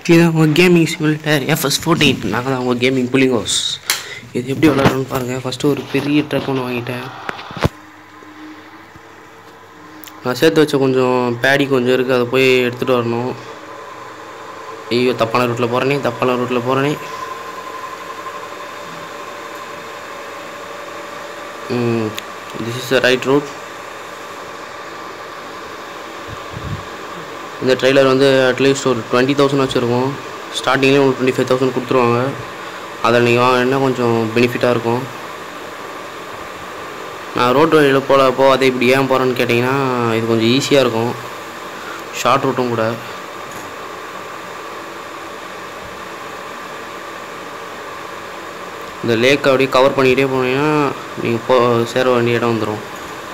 இது உங்கள் gaming சிமிலிட்டர் FS fourteen நாங்கள் தான் உங்கள் கேமிங் புலிங்கோஸ் இது எப்படி விளாட்றோன்னு பாருங்கள் ஃபஸ்ட்டு ஒரு பெரிய ட்ரக் ஒன்று வாங்கிட்டேன் நான் சேர்த்து வச்ச கொஞ்சம் பேடி கொஞ்சம் இருக்குது அதை போய் எடுத்துகிட்டு வரணும் ஐயோ தப்பான ரூட்டில் போகிறேனே தப்பான ரூட்டில் போகிறேனே this is the right route இந்த ட்ரெய்லர் வந்து அட்லீஸ்ட் ஒரு டுவெண்ட்டி தௌசண்ட் வச்சுருக்கோம் ஸ்டார்டிங்லேயே உங்களுக்கு டுவெண்ட்டி ஃபைவ் தௌசண்ட் கொடுத்துருவாங்க அதில் நீங்கள் வாங்கினா கொஞ்சம் பெனிஃபிட்டாக இருக்கும் நான் ரோட் வழியில் போல போகாத இப்படி ஏன் போகிறேன்னு கேட்டிங்கன்னா இது கொஞ்சம் ஈஸியாக இருக்கும் ஷார்ட் ரூட்டும் கூட இந்த லேக் அப்படியே கவர் பண்ணிக்கிட்டே போனீங்கன்னா நீங்கள் போ சேர வேண்டிய இடம் வந்துடும்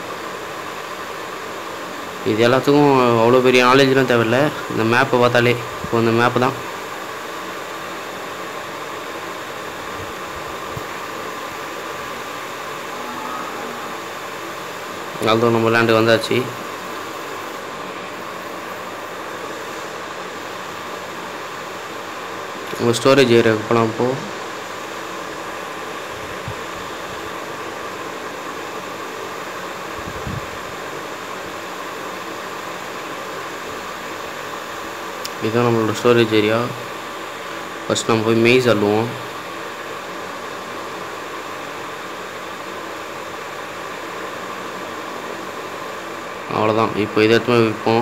இது எல்லாத்துக்கும் அவ்வளோ பெரிய நாலேஜ்லாம் தேவையில்ல இந்த மேப்பை பார்த்தாலே இப்போ இந்த மேப்பு தான் அதுவும் நம்ம லேண்டுக்கு வந்தாச்சு உங்கள் ஸ்டோரேஜ் ஏரியாவுக்கு போகலாம் இப்போது இதுதான் நம்மளோட ஸ்டோரேஜ் ஏரியா ஃபஸ்ட் நம்ம போய் மெய்ஸ் அள்ளுவோம் அவ்வளோதான் இப்போ இதை எடுத்து போய் விற்போம்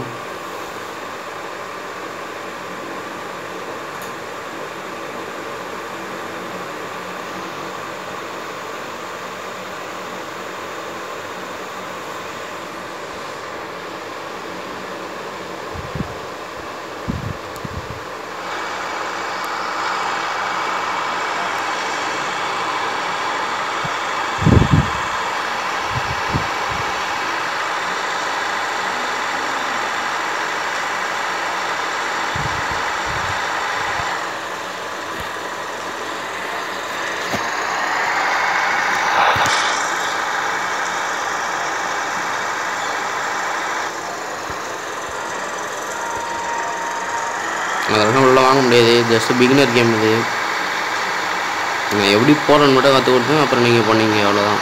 அதெல்லாம் உள்ள வாங்க முடியாது ஜஸ்ட் பிகினர் கேம் இது நான் எப்படி போகிறேன்னு மட்டும் கற்றுக் கொடுத்தேன் அப்புறம் நீங்கள் பண்ணீங்க அவ்வளோதான்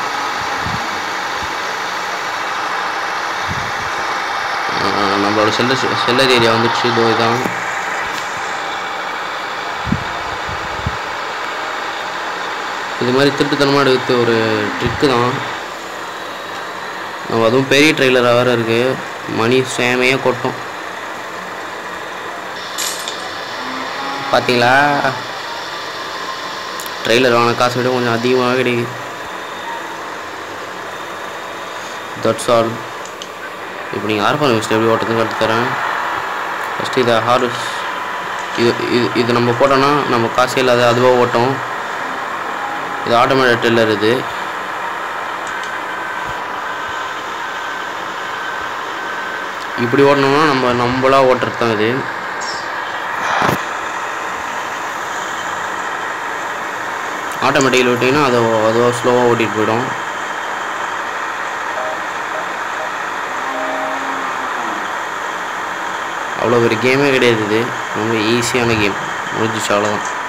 ஆஹ் நம்மளோட செல்லர் செல்லர் ஏரியா வந்துடுச்சு இதோ இதான் இது மாதிரி திருட்டுத்தனமாக எடுத்து ஒரு ட்ரிக்கு தான் நம்ம அதுவும் பெரிய ட்ரெய்லராக வேறு இருக்குது மணி சேமையாக கொட்டும் பார்த்தீங்களா ட்ரெய்லர் வாங்கின காசு விட கொஞ்சம் அதிகமாக கிடைக்குது தட்ஸ் ஆல் இப்போ நீங்கள் ஆர்ஃபன் மிஸ்ட் எப்படி ஓட்டுறதுன்னு கற்று தரேன் ஃபஸ்ட்டு இதை ஹார்ஸ் இது இது இது நம்ம போட்டோன்னா நம்ம காசே இல்லாத அதுவாக ஓட்டும் இது ஆட்டோமேட்டிக் ட்ரெய்லர் இது இப்படி ஓட்டணும்னா நம்ம நம்மளா ஓட்டுறது தான் இது ஆட்டோமேட்டிக்கில் விட்டிங்கன்னா அதை அதுவாக ஸ்லோவாக ஓட்டிகிட்டு போயிடும் அவ்வளோ ஒரு கேமே கிடையாது இது ரொம்ப ஈஸியான கேம் முடிஞ்சிச்சு அவ்வளோதான்